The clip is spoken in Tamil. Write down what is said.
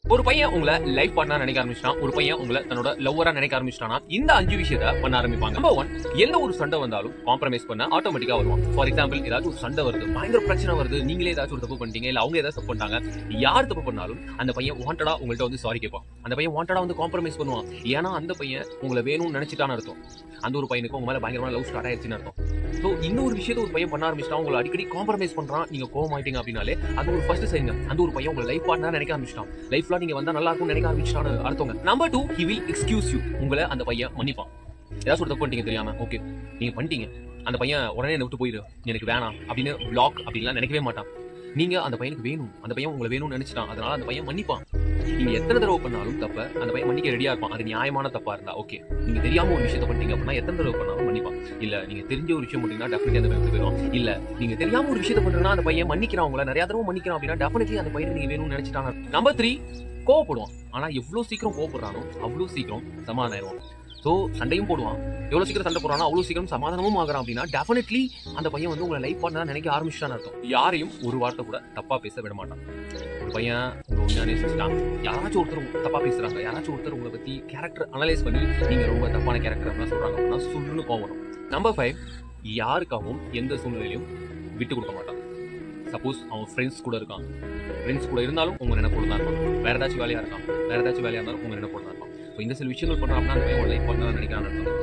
ஒரு பையன் உங்களை லைஃப் பார்ட்னர் நினைக்க ஆரம்பிச்சிட்டான் ஒரு பையன் உங்களை தன்னோட லவ்வரா நினைக்க ஆரம்பிச்சிட்டானா இந்த அஞ்சு விஷயத்த பண்ண ஆரம்பிப்பாங்க நம்பர் ஒன் எந்த ஒரு சண்டை வந்தாலும் காம்ப்ரமைஸ் பண்ண ஆட்டோமேட்டிக்கா வருவான் ஃபார் எக்ஸாம்பிள் ஏதாச்சும் ஒரு சண்டை வருது பயங்கர பிரச்சனை வருது நீங்களே ஏதாச்சும் ஒரு தப்பு பண்ணிட்டீங்க இல்ல அவங்க ஏதாச்சும் தப்பு பண்ணிட்டாங்க யார் தப்பு பண்ணாலும் அந்த பையன் வாண்டடா உங்கள்ட்ட வந்து சாரி கேட்பான் அந்த பையன் வாண்டடா வந்து காம்ப்ரமைஸ் பண்ணுவான் ஏன்னா அந்த பையன் உங்களை வேணும்னு நினைச்சிட்டான்னு அர்த்தம் அந்த ஒரு பையனுக்கு உங்க மேல பயங்கரமான லவ் ஸ்டார்ட் ஆயிடுச்சுன்னு அர்த்தம் ஸோ இந்த ஒரு விஷயத்த ஒரு பையன் பண்ண ஆரம்பிச்சிட்டா உங்களை அடிக்கடி காம்ப்ரமைஸ் பண்றான் நீங்க கோவம் ஆயிட்டீங்க அப்படின்னாலே அது ஒரு ஃபர்ஸ்ட் சைன் அந்த ஒரு பையன் உங்க லைஃப் பார்ட்னர் நினைக்க ஆரம்பிச்சிட்டான் லைஃப்ல நீங்க வந்தா நல்லா இருக்கும் நினைக்க ஆரம்பிச்சிட்டான்னு அர்த்தங்க number two he will excuse you உங்களை அந்த பையன் மன்னிப்பான் ஏதாச்சும் ஒரு தப்பு பண்ணிட்டீங்க தெரியாம ஓகே நீங்க பண்ணிட்டீங்க அந்த பையன் உடனே என்னை விட்டு போயிடு எனக்கு வேணாம் அப்படின்னு பிளாக் அப்படின்லாம் நினைக்கவே மாட்டான் நீங்க அந்த பையனுக்கு வேணும் அந்த பையன் உங்களை வேணும்னு நினைச்சிட்டான் அதனால அந்த பையன் மன்னிப்பான் நீங்க எத்தனை தடவை பண்ணாலும் தப்ப அந்த பையன் மன்னிக்க ரெடியா இருப்பான் அது நியாயமான தப்பா இருந்தா ஓகே நீங்க தெரியாம ஒரு விஷயத்த பண்ணிட்டீங்க அப்படின்னா எத்தனை தடவை பண்ணாலும் மன்னிப்பான் இல்ல நீங்க தெரிஞ்ச ஒரு விஷயம் பண்ணீங்கன்னா டெஃபினெட்லி அந்த பையன் போயிடும் இல்ல நீங்க தெரியாம ஒரு விஷயத்த பண்றீங்கன்னா அந்த பையன் மன்னிக்கிறான் உங்களை நிறைய தடவை மன்னிக்கிறான் அப்படின்னா டெஃபினெட்லி அந்த பையன் நீங்க வேணும்னு நினைச்சிட்டாங்க நம்பர் த்ரீ கோவப்படுவான் ஆனா எவ்வளவு சீக்கிரம் கோவப்படுறானோ அவ்வளவு சீக்கிரம் சமாதானம் ஆயிடுவான் ஸோ சண்டையும் போடுவான் எவ்வளவு சீக்கிரம் சண்டை போடுறானோ அவ்வளவு சீக்கிரம் சமாதானமும் ஆகிறான் அப்படின்னா டெஃபினெட்லி அந்த பையன் வந்து உங்களை லைஃப் பண்ண நினைக்க ஆரம்பிச்சிட்டான்னு அர்த்தம் யாரையும் ஒரு வார்த்தை கூட தப்பா பேச விட மாட்டான் ஒரு பையன் உங்க உண்மையா நேசிச்சிட்டான் யாராச்சும் ஒருத்தர் தப்பா பேசுறாங்க யாராச்சும் ஒருத்தர் உங்களை பத்தி கேரக்டர் அனலைஸ் பண்ணி நீங்க ரொம்ப தப்பான கேரக்டர் அப்படின்னு சொல்றாங்க அப்படின்னா சொல்லுன்னு கோவம் வரும் நம்பர் ஃபைவ் யாருக்காகவும் எந்த சூழ்நிலையிலும் விட்டு கொடுக்க மாட்டான் சப்போஸ் அவன் ஃப்ரெண்ட்ஸ் கூட இருக்கான் ஃப்ரெண்ட்ஸ் கூட இருந்தாலும் உங்க நினைப்போடு தான் இருப்பான் வேற ஏதாச்சும் வேலையா இருக்கான் வேற ஏதாச்சும் வேலையா இருந்தாலும் உங்க நினைப்போடு தான் இருப்பான் ஸோ இந்த சில விஷயங்கள் பண்றான் அப்படின்னா அந்த பையன் லைஃப் பண்ண நினைக்கிறான்னு அர்த்தம்